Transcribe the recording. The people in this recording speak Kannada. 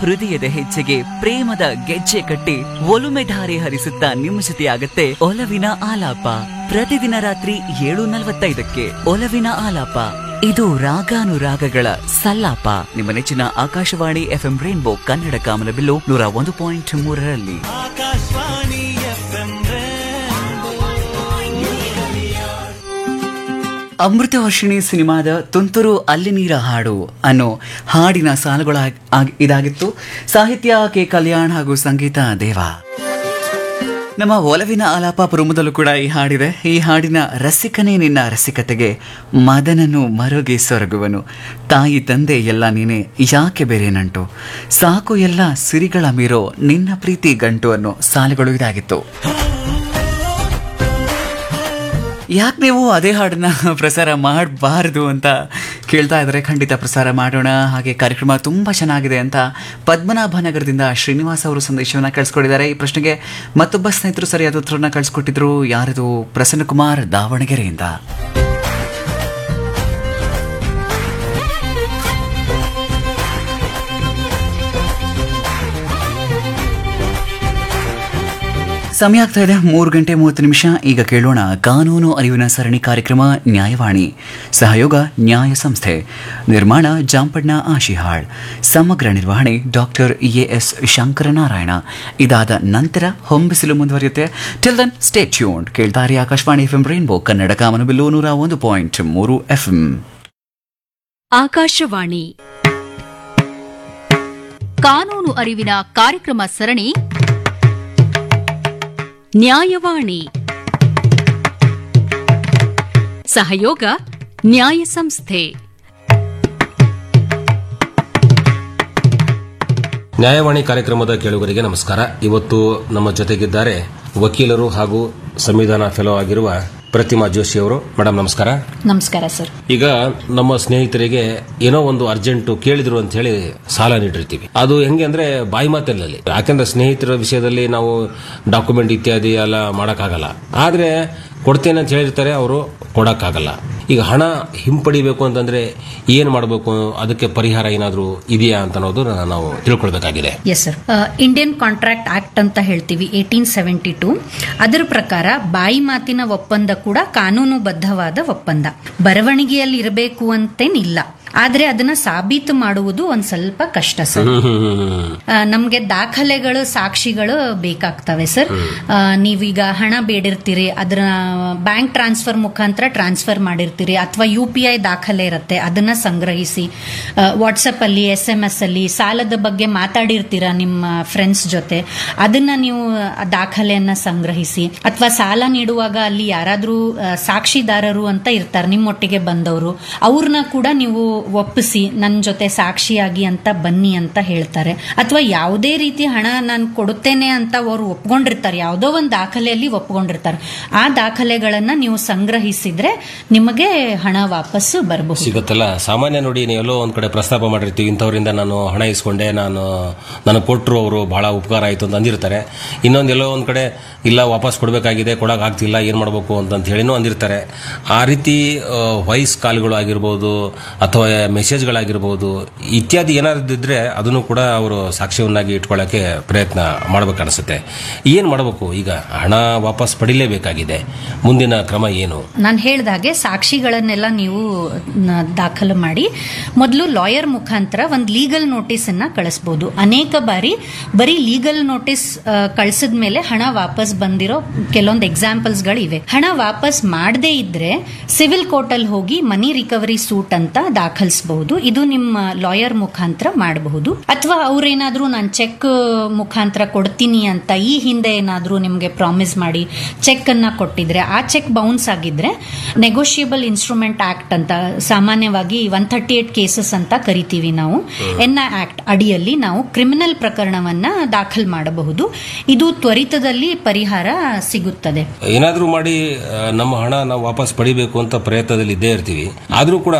ಹೃದಯದ ಹೆಜ್ಜೆಗೆ ಪ್ರೇಮದ ಗೆಜ್ಜೆ ಕಟ್ಟಿ ಒಲುಮೆ ಧಾರೆ ಹರಿಸುತ್ತಾ ನಿಮ್ಮ ಜೊತೆಯಾಗತ್ತೆ ಒಲವಿನ ಆಲಾಪ ಪ್ರತಿದಿನ ರಾತ್ರಿ ಏಳು ನಲವತ್ತೈದಕ್ಕೆ ಒಲವಿನ ಆಲಾಪ ಇದು ರಾಗಾನುರಾಗಗಳ ಸಲ್ಲಾಪ ನಿಮ್ಮ ನೆಚ್ಚಿನ ಆಕಾಶವಾಣಿ ಎಫ್ಎಂ ರೈನ್ಬೋ ಕನ್ನಡ ಕಾಮನಬಿಲ್ಲು ನೂರ ಒಂದು ಪಾಯಿಂಟ್ ಮೂರರಲ್ಲಿ ಆಕಾಶವಾಣಿ ಎಫ್ಎಂ ಅಮೃತ ವರ್ಷಿಣಿ ಸಿನಿಮಾದ ತುಂತುರು ಅಲ್ಲಿ ನೀರ ಹಾಡು ಅನ್ನೋ ಹಾಡಿನ ಸಾಲುಗಳ ಆಗ್- ಇದಾಗಿತ್ತು ಸಾಹಿತ್ಯ ಕೆ ಕಲ್ಯಾಣ್ ಹಾಗೂ ಸಂಗೀತ ದೇವ ನಮ್ಮ ಒಲವಿನ ಆಲಾಪ ಪುರುಮದಲ್ಲೂ ಕೂಡ ಈ ಹಾಡಿದೆ ಈ ಹಾಡಿನ ರಸಿಕನೇ ನಿನ್ನ ರಸಿಕತೆಗೆ ಮದನನು ಮರುಗಿ ಸೊರಗುವನು ತಾಯಿ ತಂದೆ ಎಲ್ಲ ನೀನೆ ಯಾಕೆ ಬೇರೆ ನಂಟು ಸಾಕು ಎಲ್ಲ ಸಿರಿಗಳ ಮೀರೋ ನಿನ್ನ ಪ್ರೀತಿ ಗಂಟು ಅನ್ನೋ ಸಾಲುಗಳು ಇದಾಗಿತ್ತು ಯಾಕೆ ನೀವು ಅದೇ ಹಾಡನ್ನ ಪ್ರಸಾರ ಮಾಡಬಾರ್ದು ಅಂತ ಕೇಳ್ತಾ ಇದ್ದಾರೆ ಖಂಡಿತ ಪ್ರಸಾರ ಮಾಡೋಣ ಹಾಗೆ ಕಾರ್ಯಕ್ರಮ ತುಂಬ ಚೆನ್ನಾಗಿದೆ ಅಂತ ಪದ್ಮನಾಭ ನಗರದಿಂದ ಶ್ರೀನಿವಾಸ್ ಅವರು ಸಂದೇಶವನ್ನು ಕಳಿಸ್ಕೊಟ್ಟಿದ್ದಾರೆ ಈ ಪ್ರಶ್ನೆಗೆ ಮತ್ತೊಬ್ಬ ಸ್ನೇಹಿತರು ಸರಿಯಾದ ಉತ್ತರವನ್ನು ಕಳಿಸ್ಕೊಟ್ಟಿದ್ರು ಯಾರದು ಪ್ರಸನ್ನಕುಮಾರ್ ದಾವಣಗೆರೆಯಿಂದ ಸಮಯ ಆಗ್ತಾ ಇದೆ ಮೂರು ಗಂಟೆ ಮೂವತ್ತು ನಿಮಿಷ ಈಗ ಕೇಳೋಣ ಕಾನೂನು ಅರಿವಿನ ಸರಣಿ ಕಾರ್ಯಕ್ರಮ ನ್ಯಾಯವಾಣಿ ಸಹಯೋಗ ನ್ಯಾಯ ಸಂಸ್ಥೆ ನಿರ್ಮಾಣ ಜಾಂಪಡ್ನ ಆಶಿಹಾಳ್ ಸಮಗ್ರ ನಿರ್ವಹಣೆ ಡಾಕ್ಟರ್ ಎ ಎಸ್ ಶಂಕರನಾರಾಯಣ ಇದಾದ ನಂತರ ಹೊಂಬಿಸಿಲು ಮುಂದುವರಿಯುತ್ತೆ ಟಿಲ್ ದನ್ ಸ್ಟೇ ಟ್ಯೂನ್ಡ್ ಕೇಳ್ತಾರೆ Akashvani F M rainbow Kannada ಕಾಮನಬಿಲ್ಲು ನೂರ ಒಂದು ಪಾಯಿಂಟ್ ಮೂರು ಎಫ್ ಎಂ ಆಕಾಶವಾಣಿ ಕಾನೂನು ಅರಿವಿನ ಕಾರ್ಯಕ್ರಮ ಸರಣಿ ನ್ಯಾಯವಾಣಿ ಸಹಯೋಗ ನ್ಯಾಯ ಸಂಸ್ಥೆ ನ್ಯಾಯವಾಣಿ ಕಾರ್ಯಕ್ರಮದ ಕೇಳುಗರಿಗೆ ನಮಸ್ಕಾರ ಇವತ್ತು ನಮ್ಮ ಜೊತೆಗಿದ್ದಾರೆ ವಕೀಲರು ಹಾಗೂ ಸಂವಿಧಾನ ಫೆಲೋ ಆಗಿರುವ ಪ್ರತಿಮಾ ಜೋಶಿ ಅವರು ಮೇಡಮ್ ನಮಸ್ಕಾರ ನಮಸ್ಕಾರ ಸರ್ ಈಗ ನಮ್ಮ ಸ್ನೇಹಿತರಿಗೆ ಏನೋ ಒಂದು ಅರ್ಜೆಂಟ್ ಕೇಳಿದ್ರು ಅಂತ ಹೇಳಿ ಸಾಲ ನೀಡಿರ್ತೀವಿ ಅದು ಹೆಂಗೆ ಅಂದ್ರೆ ಬಾಯಿ ಮಾತಲ್ಲಿ ಯಾಕಂದ್ರೆ ಸ್ನೇಹಿತರ ವಿಷಯದಲ್ಲಿ ನಾವು ಡಾಕ್ಯುಮೆಂಟ್ ಇತ್ಯಾದಿ ಎಲ್ಲ ಮಾಡಕ್ಕಾಗಲ್ಲ ಆದ್ರೆ ಕೊಡ್ತೇನೆ ಅಂತ ಹೇಳಿರ್ತಾರೆ ಅವರು ಕೊಡಕ್ಕಾಗಲ್ಲ ಈಗ ಹಣ ಹಿಂಪಡಿಬೇಕು ಅಂತಂದ್ರೆ ಏನ್ ಮಾಡಬೇಕು ಅದಕ್ಕೆ ಪರಿಹಾರ ಏನಾದರೂ ಇದೆಯಾ ಅಂತ ಅನ್ನೋದು ನಾವು ತಿಳ್ಕೊಳ್ಬೇಕಾಗಿದೆ yes sir Indian contract act ಅಂತ ಹೇಳ್ತೀವಿ ಏಟೀನ್ ಸೆವೆಂಟಿ ಟು ಅದರ ಪ್ರಕಾರ ಬಾಯಿ ಮಾತಿನ ಒಪ್ಪಂದ ಕೂಡ ಕಾನೂನುಬದ್ಧವಾದ ಒಪ್ಪಂದ ಬರವಣಿಗೆಯಲ್ಲಿ ಇರಬೇಕು ಅಂತೇನಿಲ್ಲ ಆದ್ರೆ ಅದನ್ನ ಸಾಬೀತು ಮಾಡುವುದು ಒಂದ್ ಸ್ವಲ್ಪ ಕಷ್ಟ ಸರ್ ಆ, ನಮ್ಗೆ ದಾಖಲೆಗಳು ಸಾಕ್ಷಿಗಳು ಬೇಕಾಗ್ತವೆ ಸರ್ ಆ, ನೀವೀಗ ಹಣ ಬೇಡಿರ್ತೀರಿ ಅದರ ಬ್ಯಾಂಕ್ ಟ್ರಾನ್ಸ್ಫರ್ ಮುಖಾಂತರ ಟ್ರಾನ್ಸ್ಫರ್ ಮಾಡಿರ್ತೀರಿ ಅಥವಾ ಯು ಪಿ ಐ ದಾಖಲೆ ಇರುತ್ತೆ ಅದನ್ನ ಸಂಗ್ರಹಿಸಿ ವಾಟ್ಸಪ್ ಅಲ್ಲಿ ಎಸ್ ಎಂ ಎಸ್ ಅಲ್ಲಿ ಸಾಲದ ಬಗ್ಗೆ ಮಾತಾಡಿರ್ತೀರಾ ನಿಮ್ಮ ಫ್ರೆಂಡ್ಸ್ ಜೊತೆ ಅದನ್ನ ನೀವು ಆ ದಾಖಲೆಯನ್ನ ಸಂಗ್ರಹಿಸಿ ಅಥವಾ ಸಾಲ ನೀಡುವಾಗ ಅಲ್ಲಿ ಯಾರಾದ್ರೂ ಆ, ಸಾಕ್ಷಿದಾರರು ಅಂತ ಇರ್ತಾರೆ ನಿಮ್ಮೊಟ್ಟಿಗೆ ಬಂದವರು ಅವ್ರನ್ನ ಕೂಡ ನೀವು ಒಪ್ಪಿಸಿ ನನ್ನ ಜೊತೆ ಸಾಕ್ಷಿಯಾಗಿ ಅಂತ ಬನ್ನಿ ಅಂತ ಹೇಳ್ತಾರೆ ಅಥವಾ ಯಾವುದೇ ರೀತಿ ಹಣ ನಾನು ಕೊಡುತ್ತೇನೆ ಅಂತ ಅವರು ಒಪ್ಕೊಂಡಿರ್ತಾರೆ ಯಾವುದೋ ಒಂದು ದಾಖಲೆಯಲ್ಲಿ ಒಪ್ಕೊಂಡಿರ್ತಾರೆ ಆ ದಾಖಲೆಗಳನ್ನ ನೀವು ಸಂಗ್ರಹಿಸಿದ್ರೆ ನಿಮಗೆ ಹಣ ವಾಪಸ್ಸು ಬರಬಹುದು ಸಿಗುತ್ತಲ್ಲ ಸಾಮಾನ್ಯ ನೋಡಿ ನೀವು ಎಲ್ಲೋ ಒಂದ್ ಕಡೆ ಪ್ರಸ್ತಾಪ ಮಾಡಿರ್ತೀವಿ ಇಂಥವರಿಂದ ನಾನು ಹಣ ಇಸ್ಕೊಂಡೆ ನಾನು ನನಗೆ ಕೊಟ್ಟರು ಅವರು ಬಹಳ ಉಪಕಾರ ಆಯಿತು ಅಂತ ಅಂದಿರ್ತಾರೆ ಇನ್ನೊಂದು ಎಲ್ಲೋ ಒಂದ್ ಕಡೆ ಇಲ್ಲ ವಾಪಸ್ ಕೊಡಬೇಕಾಗಿದೆ ಕೊಡಕ್ ಆಗ್ತಿಲ್ಲ ಏನು ಮಾಡಬೇಕು ಅಂತ ಹೇಳಿನೂ ಅಂದಿರ್ತಾರೆ ಆ ರೀತಿ ವಾಯ್ಸ್ ಕಾಲ್ಗಳು ಆಗಿರ್ಬೋದು ಅಥವಾ ಮೆಸೇಜ್ಗಳಾಗಿರ್ಬೋದು ಇತ್ಯಾದಿ ಏನಾದ್ರು ಇದ್ರೆ ಅದನ್ನು ಕೂಡ ಅವರು ಸಾಕ್ಷ್ಯವನ್ನಾಗಿ ಇಟ್ಕೊಳ್ಳೋಕೆ ಪ್ರಯತ್ನ ಮಾಡ್ಬೇಕನ್ಸುತ್ತೆ ಏನು ಮಾಡಬೇಕು ಈಗ ಹಣ ವಾಪಸ್ ಪಡಿಲೇಬೇಕಾಗಿದೆ ಮುಂದಿನ ಕ್ರಮ ಏನು ನಾನು ಹೇಳ್ದಾಗೆ ಸಾಕ್ಷಿಗಳನ್ನೆಲ್ಲ ನೀವು ನ- ದಾಖಲು ಮಾಡಿ ಮೊದಲು ಲಾಯರ್ ಮುಖಾಂತರ ಒಂದು ಲೀಗಲ್ ನೋಟಿಸ್ ಅನ್ನ ಕಳಿಸ್ಬೋದು ಅನೇಕ ಬಾರಿ ಬರೀ ಲೀಗಲ್ ನೋಟಿಸ್ ಕಳಿಸಿದ ಮೇಲೆ ಹಣ ವಾಪಸ್ ಬಂದಿರೋ ಕೆಲವೊಂದು ಎಕ್ಸಾಂಪಲ್ಸ್ಗಳು ಇವೆ ಹಣ ವಾಪಸ್ ಮಾಡದೇ ಇದ್ರೆ ಸಿವಿಲ್ ಕೋರ್ಟ್ ಅಲ್ಲಿ ಹೋಗಿ ಮನಿ ರಿಕವರಿ ಸೂಟ್ ಅಂತ ದಾಖಲಿಸಬಹುದು ಇದು ನಿಮ್ಮ ಲಾಯರ್ ಮುಖಾಂತರ ಮಾಡಬಹುದು ಅಥವಾ ಅವ್ರೇನಾದ್ರೂ ನಾನು ಚೆಕ್ ಮುಖಾಂತರ ಕೊಡ್ತೀನಿ ಅಂತ ಈ ಹಿಂದೆ ಏನಾದ್ರೂ ನಿಮ್ಗೆ ಪ್ರಾಮಿಸ್ ಮಾಡಿ ಚೆಕ್ ಅನ್ನ ಕೊಟ್ಟಿದ್ರೆ ಆ ಚೆಕ್ ಬೌನ್ಸ್ ಆಗಿದ್ರೆ ನೆಗೋಷಿಯಬಲ್ ಇನ್ಸ್ಟ್ರೂಮೆಂಟ್ ಆಕ್ಟ್ ಅಂತ ಸಾಮಾನ್ಯವಾಗಿ ಒನ್ ಥರ್ಟಿ ಏಟ್ ಕೇಸಸ್ ಅಂತ ಕರಿತೀವಿ ನಾವು ಎನ್ ಆಕ್ಟ್ ಅಡಿಯಲ್ಲಿ ನಾವು ಕ್ರಿಮಿನಲ್ ಪ್ರಕರಣವನ್ನ ದಾಖಲ್ ಮಾಡಬಹುದು ಇದು ತ್ವರಿತದಲ್ಲಿ ಪರಿಹಾರ ಸಿಗುತ್ತದೆ ಏನಾದರೂ ಮಾಡಿ ಆ, ನಮ್ಮ ಹಣ ನಾವು ವಾಪಸ್ ಪಡಿಬೇಕು ಅಂತ ಪ್ರಯತ್ನದಲ್ಲಿ ಇದ್ದೇ ಇರ್ತೀವಿ ಆದರೂ ಕೂಡ